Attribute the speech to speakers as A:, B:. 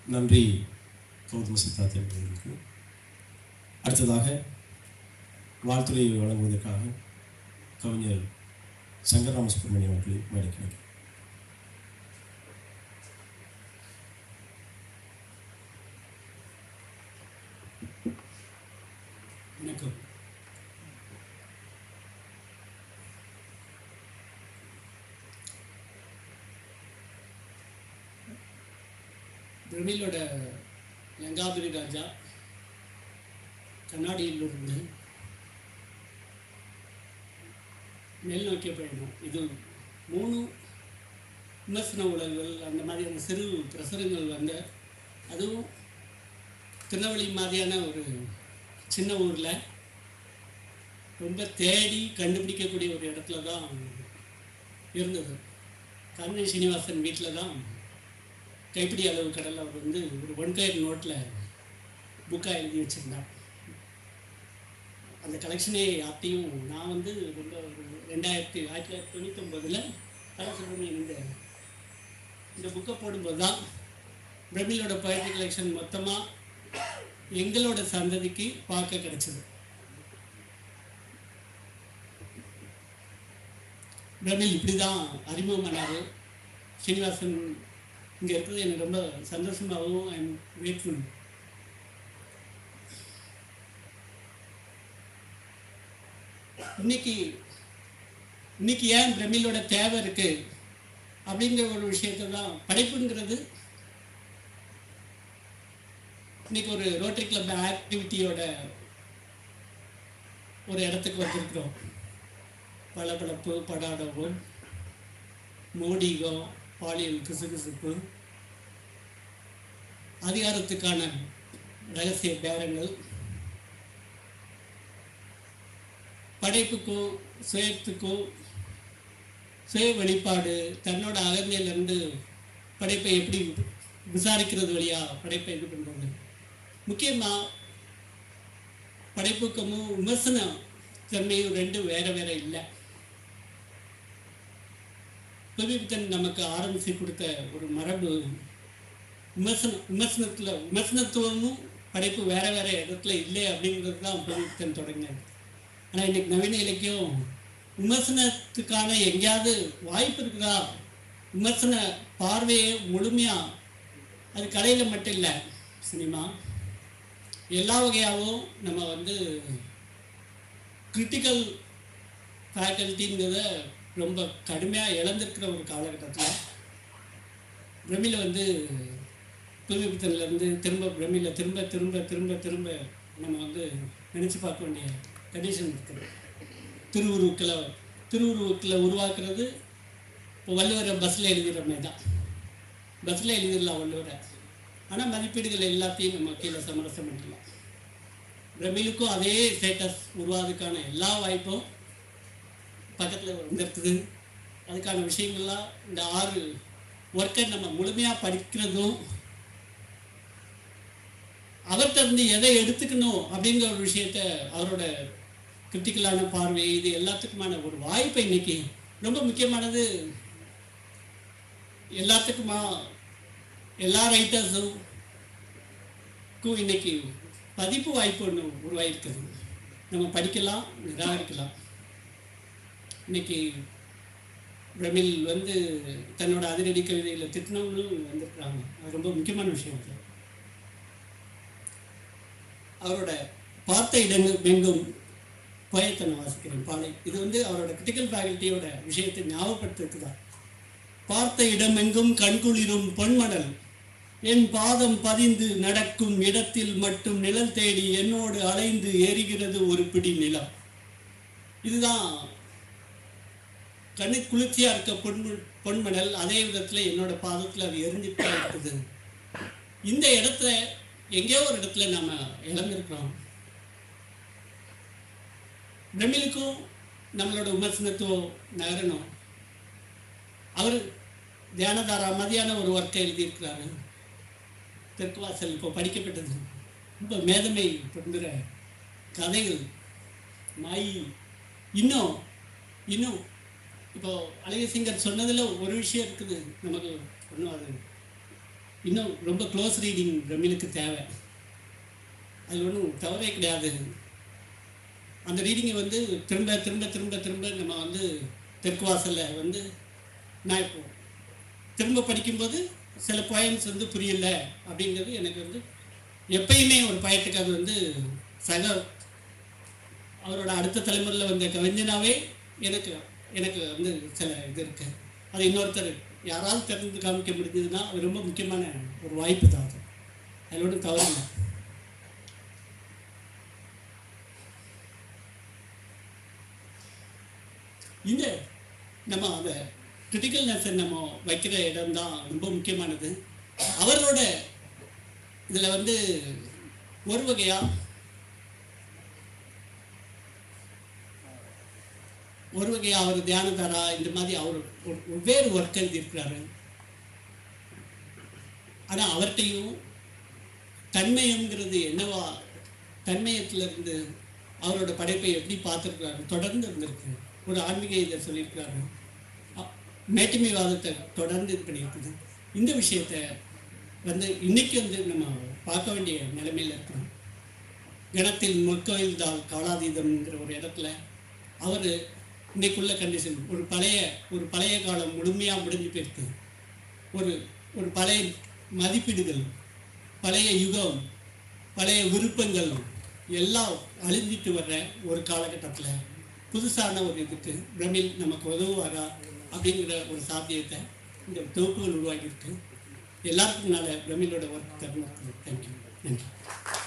A: நன்றி கௌதம சித்தார்த்த அவர்களுக்கு அடுத்ததாக வாழ்த்துறை வழங்குவதற்காக கவிஞர் சங்கரராம சுப்பிரமணியம் அவர்களை மேடைக்கிறார்
B: வணக்கம் பிரமிழோட லங்காபுரி ராஜா கண்ணாடியில் இருந்து மேல் நோக்கிய பயணம் இது மூணு விமர்சன உலகங்கள் அந்த மாதிரியான சிறு பிரசுரங்கள் வந்த அதுவும் திருநெல்வேலி மாதிரியான ஒரு சின்ன ஊரில் ரொம்ப தேடி கண்டுபிடிக்கக்கூடிய ஒரு இடத்துல தான் இருந்தது கருணை சீனிவாசன் வீட்டில் தான் கைப்பிடி அளவு கடலில் அவர் வந்து ஒரு ஒன்கையர் நோட்டில் புக்காக எழுதி வச்சுருந்தார் அந்த கலெக்ஷனே யார்ட்டையும் நான் வந்து ரொம்ப ஒரு ரெண்டாயிரத்தி ஆயிரத்தி தொள்ளாயிரத்தி தொண்ணூத்தொம்பதில் கலெக்ஷன் இந்த இந்த புக்கை போடும்போது தான் பிரமிழோட poetry கலெக்ஷன் மொத்தமாக எங்களோட சந்ததிக்கு பார்க்க கிடைச்சது பிரமிழ் இப்படி தான் அறிமுகமானார் ஸ்ரீனிவாசன் இங்கே இருக்கிறது எனக்கு ரொம்ப சந்தோஷமாகவும் ஐ எம் கிரேட்ஃபுல் இன்னைக்கு இன்னைக்கு ஏன் பிரமிழோட தேவை இருக்கு அப்படிங்கிற ஒரு விஷயத்தை தான் படைப்புங்கிறது இன்னைக்கு ஒரு ரோட்டரி கிளப் ஆக்டிவிட்டியோட ஒரு இடத்துக்கு வந்திருக்கிறோம் பளபளப்பு படாடவும் மோடிகம் பாலியல் கிசுகிசுப்பு அதிகாரத்துக்கான ரகசிய பேரங்கள் படைப்புக்கும் சுயத்துக்கும் சுய வெளிப்பாடு தன்னோட அகந்தையிலேருந்து படைப்பை எப்படி விசாரிக்கிறது வழியா படைப்பை இது பண்ணுறது முக்கியமாக படைப்புக்கமும் விமர்சன தன்மையும் ரெண்டும் வேற வேற இல்லை புதுவித்தன் நமக்கு ஆரம்பித்து கொடுத்த ஒரு மரபு விமர்சனம் விமர்சனத்தில் விமர்சனத்துவமும் படைப்பு வேற வேற இடத்துல இல்லை அப்படிங்கிறது தான் புதுவித்தன் தொடங்கினது ஆனால் இன்னைக்கு நவீன இலக்கியம் விமர்சனத்துக்கான எங்கேயாவது வாய்ப்பு இருக்குதா விமர்சன பார்வையை முழுமையாக அது கலையில் மட்டும் இல்லை சினிமா எல்லா வகையாகவும் நம்ம வந்து கிரிட்டிக்கல் ஃபேக்கல்ட்டிங்கிறத ரொம்ப கடுமையாக இழந்திருக்கிற ஒரு காலகட்டத்தில் பிரமியில் வந்து புதுவிபத்தன்லேருந்து திரும்ப பிரமியில் திரும்ப திரும்ப திரும்ப திரும்ப நம்ம வந்து நினச்சி பார்க்க வேண்டிய கண்டிஷன் இருக்குது திருவுருக்களை திருவுருவுக்களை உருவாக்குறது இப்போ வள்ளுவரை பஸ்ஸில் எழுதுகிற மாதிரி தான் பஸ்ஸில் எழுதிடலாம் வள்ளுவரை ஆனால் மதிப்பீடுகள் எல்லாத்தையும் நம்ம கீழே சமரசம் பண்ணிடலாம் பிரமிழுக்கும் அதே ஸ்டேட்டஸ் உருவாதுக்கான எல்லா வாய்ப்பும் பக்கத்தில் வந்துருக்குது அதுக்கான விஷயங்கள்லாம் இந்த ஆறு ஒர்க்கை நம்ம முழுமையாக படிக்கிறதும் அவர்கிட்ட இருந்து எதை எடுத்துக்கணும் அப்படிங்கிற ஒரு விஷயத்த அவரோட கிரிட்டிக்கலான பார்வை இது எல்லாத்துக்குமான ஒரு வாய்ப்பை இன்னைக்கு ரொம்ப முக்கியமானது எல்லாத்துக்குமா எல்லா ரைட்டர்ஸும் இன்னைக்கு பதிப்பு வாய்ப்பு ஒன்று உருவாயிருக்குது நம்ம படிக்கலாம் நிராகரிக்கலாம் இன்னைக்கு பிரமிழ் வந்து தன்னோட அதிரடி கவிதையில் திட்டினவங்களும் வந்திருக்கிறாங்க அது ரொம்ப முக்கியமான விஷயம் அது அவரோட பார்த்த இடங்கள் எங்கும் போயத்தை நான் வாசிக்கிறேன் பாலை இது வந்து அவரோட கிரிட்டிக்கல் ஃபேக்கல்ட்டியோட விஷயத்தை ஞாபகப்படுத்துறதுக்கு தான் பார்த்த இடமெங்கும் கண்குளிரும் பொன்மணல் என் பாதம் பதிந்து நடக்கும் இடத்தில் மட்டும் நிழல் தேடி என்னோடு அலைந்து எரிகிறது ஒரு பிடி நிலம் இதுதான் கண்ணு குளிர்ச்சியா இருக்க பொன் பொன்மணல் அதே விதத்துல என்னோட பாதத்துல அது எரிஞ்சுட்டு தான் இருக்குது இந்த இடத்துல எங்கேயோ ஒரு இடத்துல நம்ம இழந்திருக்கிறோம் பிரமிழுக்கும் நம்மளோட விமர்சனத்துவம் நகரணும் அவர் தியானதாரா மதியான ஒரு ஒர்க்கை எழுதியிருக்கிறாரு தெற்குவாசல் இப்போ படிக்கப்பட்டது ரொம்ப மேதமை பொருந்துகிற கதைகள் நாய் இன்னும் இன்னும் இப்போ அழகிய சிங்கர் சொன்னதில் ஒரு விஷயம் இருக்குது நமக்கு ஒன்றும் அது இன்னும் ரொம்ப க்ளோஸ் ரீடிங் பிரமிழுக்கு தேவை அது ஒன்றும் தவறே கிடையாது அந்த ரீடிங்கை வந்து திரும்ப திரும்ப திரும்ப திரும்ப நம்ம வந்து தெற்கு வாசலில் வந்து நான் இப்போ திரும்ப படிக்கும்போது சில பாயிண்ட்ஸ் வந்து புரியல அப்படிங்கிறது எனக்கு வந்து எப்பயுமே ஒரு பாயிண்ட்டுக்கு அது வந்து சக அவரோட அடுத்த தலைமுறையில் வந்த கவிஞனாவே எனக்கு எனக்கு வந்து சில இது இருக்கு அது இன்னொருத்தர் யாராவது திறந்து காமிக்க முடிஞ்சதுன்னா அது ரொம்ப முக்கியமான ஒரு வாய்ப்பு தான் அது அதில் ஒன்றும் தவறு இல்லை இந்த நம்ம அந்த கிரிட்டிக்கல்னஸை நம்ம வைக்கிற இடம் தான் ரொம்ப முக்கியமானது அவரோட இதில் வந்து ஒரு வகையா ஒரு வகையா அவர் தியானதாரா இந்த மாதிரி அவர் ஒரு- வெவ்வேறு ஒர்க் எழுதியிருக்கிறாரு ஆனால் அவர்கிட்டையும் தன்மயம்ங்கிறது என்னவா தன்மயத்திலிருந்து அவரோட படைப்பை எப்படி பார்த்துருக்காரு தொடர்ந்து இருந்திருக்கு ஒரு ஆன்மீக இதை சொல்லியிருக்காரு அ- மேட்டுமைவாதத்தை தொடர்ந்து இது பண்ணியிருக்குது இந்த விஷயத்தை வந்து இன்னைக்கு வந்து நம்ம பார்க்க வேண்டிய நிலைமையில் இருக்கிறோம் கணத்தில் முற்கோயில்தால் காலாதீதம்ங்கிற ஒரு இடத்துல அவர் இன்னைக்குள்ள கண்டிஷன் ஒரு பழைய ஒரு பழைய காலம் முழுமையாக முடிஞ்சு போயிருக்கு ஒரு ஒரு பழைய மதிப்பீடுகள் பழைய யுகம் பழைய விருப்பங்கள் எல்லாம் அழிஞ்சிட்டு வர்ற ஒரு காலகட்டத்தில் புதுசான ஒரு இதுக்கு பிரமிழ் நமக்கு உதவுவாரா அப்படிங்கிற ஒரு சாத்தியத்தை இந்த தொகுப்புகள் உருவாக்கியிருக்கு எல்லாருக்கும் நாள பிரமிழோட ஒர்க் தரணும் தேங்க்யூ நன்றி